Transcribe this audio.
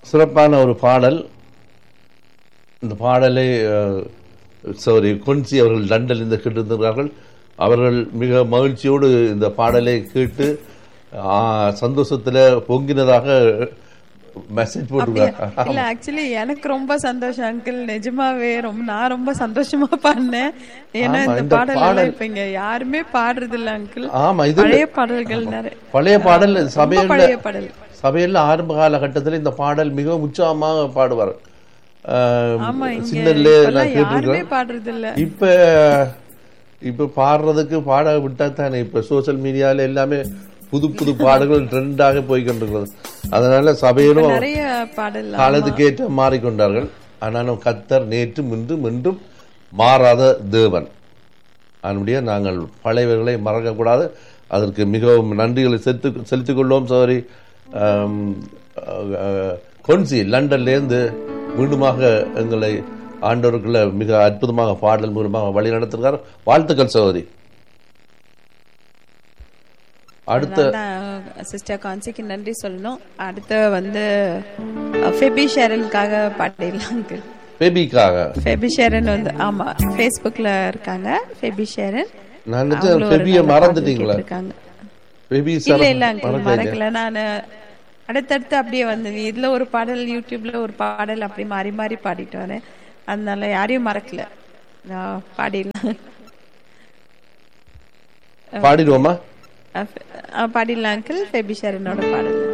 சிறப்பான ஒரு பாடல் இந்த பாடலை சாரி கொன்சி அவர்கள் லண்டனில் இருந்து கேட்டிருந்தார்கள் அவர்கள் மிக மகிழ்ச்சியோடு இந்த பாடலை கேட்டு ஆ, சந்தோஷத்துல பொங்கினதாக மெசேஜ் போட்டிருக்காங்க இல்ல ஆக்சுவலி எனக்கு ரொம்ப சந்தோஷம் அங்கிள் நிஜமாவே ரொம்ப நான் ரொம்ப சந்தோஷமா பாடினேன் ஏன்னா ஆமா, இந்த இந்த பாடல் பாடல்- எல்லாம் இப்ப இங்க யாருமே பாடுறது இல்ல அங்கிள் ஆமா இது பழைய பாடல்கள் நிறைய பழைய பாடல் ரொம்ப சபையில் பழைய பாடல் சபையில் ஆரம்ப காலகட்டத்தில் இந்த பாடல் மிகவும் உற்சாகமாக பாடுவார் ஆஹ், ஆமா இங்க சின்னல்ல இப்பெல்லாம் நான் யாருமே கேட்டிருக்கேன் பாடுறது இல்ல இப்ப இப்ப பாடுறதுக்கு பாட விட்டா தானே இப்ப சோஷியல் மீடியால எல்லாமே புது புது பாடல்கள் ட்ரெண்டாக போய் கொண்டிருக்கிறது அதனால சபையிலும் நிறைய பாடல் காலத்துக்கேற்ற மாறிக்கொண்டார்கள் ஆனாலும் கத்தர் நேற்று இன்றும் இன்றும் மாறாத தேவன் அதனுடைய நாங்கள் பழையவர்களை மறக்கக்கூடாது அதற்கு மிகவும் நன்றிகளை செலுத்து செலுத்திக் கொள்வோம் சோரி கொன்சி லண்டன்லேருந்து மீண்டுமாக எங்களை ஆண்டவருக்குள்ள மிக அற்புதமாக பாடல் மூலமாக வழி நடத்திருக்கார் வாழ்த்துக்கள் சகோதரி அடுத்த சிஸ்டர் கான்சிக்கு நன்றி சொல்லணும் அடுத்து வந்து ஃபெபி ஷேரனுக்காக பாடிடலாம் அங்கிள் பேபிக்காக ஃபெபி ஷேரன் வந்து ஆமா ஃபேஸ்புக்ல இருக்காங்க ஃபெபி ஷேரன் நான் நினைச்சேன் அவங்களும் ஒரு பெபியை நல்ல மறந்துட்டீங்களா பாடல் கேட்டிருக்காங்க. பேபி இல்ல இல்ல சார் அங்கிள் மறக்கல நான் அடுத்தடுத்து அப்படியே வந்து இதுல ஒரு பாடல் யூடியூப்ல ஒரு பாடல் அப்படி மாறி மாறி பாடிட்டு வரேன் அதனால யாரையும் மறக்கல நான் பாடிடலாம் பாடிடுவோமா அஹ் பாடிடலாம் அங்கிள் ஃபெபி ஷேரனோட பாடல்